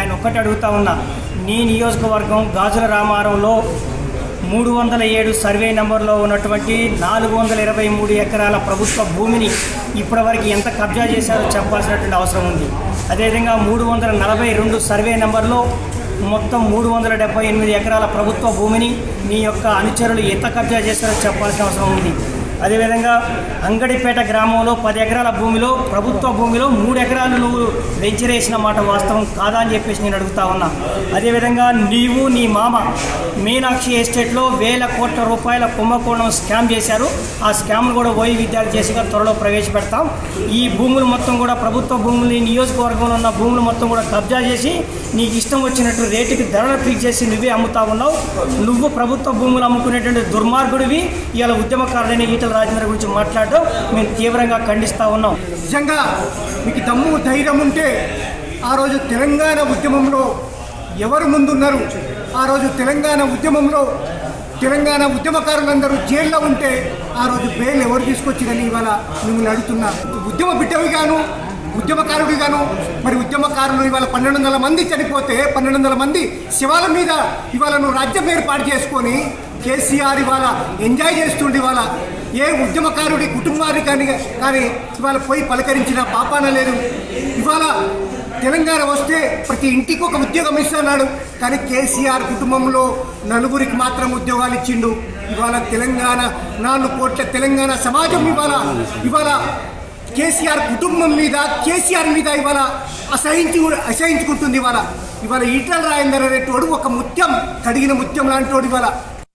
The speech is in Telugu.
ఆయన ఒక్కటి అడుగుతా ఉన్నా నీ నియోజకవర్గం గాజుల రామారంలో మూడు వందల ఏడు సర్వే నెంబర్లో ఉన్నటువంటి నాలుగు వందల ఇరవై మూడు ఎకరాల ప్రభుత్వ భూమిని ఇప్పటివరకు ఎంత కబ్జా చేశారో చెప్పాల్సినటువంటి అవసరం ఉంది అదేవిధంగా మూడు వందల నలభై రెండు సర్వే నెంబర్లో మొత్తం మూడు వందల డెబ్బై ఎనిమిది ఎకరాల ప్రభుత్వ భూమిని మీ యొక్క అనుచరులు ఎంత కబ్జా చేశారో చెప్పాల్సిన అవసరం ఉంది అదేవిధంగా అంగడిపేట గ్రామంలో పది ఎకరాల భూమిలో ప్రభుత్వ భూమిలో మూడు ఎకరాలు నువ్వు వెంచరేసిన మాట వాస్తవం కాదా అని చెప్పేసి నేను అడుగుతా ఉన్నా అదేవిధంగా నీవు నీ మామ మీనాక్షి ఎస్టేట్లో వేల కోట్ల రూపాయల కుంభకోణం స్కామ్ చేశారు ఆ స్కామ్ను కూడా ఓయి విద్యార్థి చేసిగా త్వరలో ప్రవేశపెడతాం ఈ భూములు మొత్తం కూడా ప్రభుత్వ భూములు ఈ నియోజకవర్గంలో ఉన్న భూములు మొత్తం కూడా కబ్జా చేసి నీకు ఇష్టం వచ్చినట్టు రేటుకి ధరలు ఫిక్స్ చేసి నువ్వే అమ్ముతా ఉన్నావు నువ్వు ప్రభుత్వ భూములు అమ్ముకునేటువంటి దుర్మార్గుడివి ఇవాళ ఉద్యమకారుడైన ఈటల రాజేంద్ర గురించి మాట్లాడడం మేము తీవ్రంగా ఖండిస్తా ఉన్నాం నిజంగా మీకు దమ్ము ధైర్యం ఉంటే ఆ రోజు తెలంగాణ ఉద్యమంలో ఎవరు ముందున్నారు ఆ రోజు తెలంగాణ ఉద్యమంలో తెలంగాణ ఉద్యమకారులందరూ జైల్లో ఉంటే ఆ రోజు బెయిల్ ఎవరు తీసుకొచ్చిరని ఇవాళ మిమ్మల్ని అడుగుతున్నా ఉద్యమ బిడ్డవిగాను ఉద్యమకారుడిగాను మరి ఉద్యమకారులు ఇవాళ పన్నెండు వందల మంది చనిపోతే పన్నెండు వందల మంది శివాల మీద ఇవాళ నువ్వు రాజ్యం ఏర్పాటు చేసుకొని కేసీఆర్ ఇవాళ ఎంజాయ్ చేస్తుండే ఇవాళ ఏ ఉద్యమకారుడి కుటుంబాన్ని కానీ కానీ ఇవాళ పోయి పలకరించిన పాపాన లేదు ఇవాళ తెలంగాణ వస్తే ప్రతి ఇంటికి ఒక ఉద్యోగం ఇస్తున్నాడు కానీ కేసీఆర్ కుటుంబంలో నలుగురికి మాత్రం ఉద్యోగాలు ఇచ్చిండు ఇవాళ తెలంగాణ నాలుగు కోట్ల తెలంగాణ సమాజం ఇవాళ ఇవాళ కేసీఆర్ కుటుంబం మీద కేసీఆర్ మీద ఇవాళ అసహించు అసహించుకుంటుంది ఇవాళ ఇవాళ ఈటల రాజేందర్ అనేటోడు ఒక ముత్యం కడిగిన ముత్యం లాంటి ఇవాళ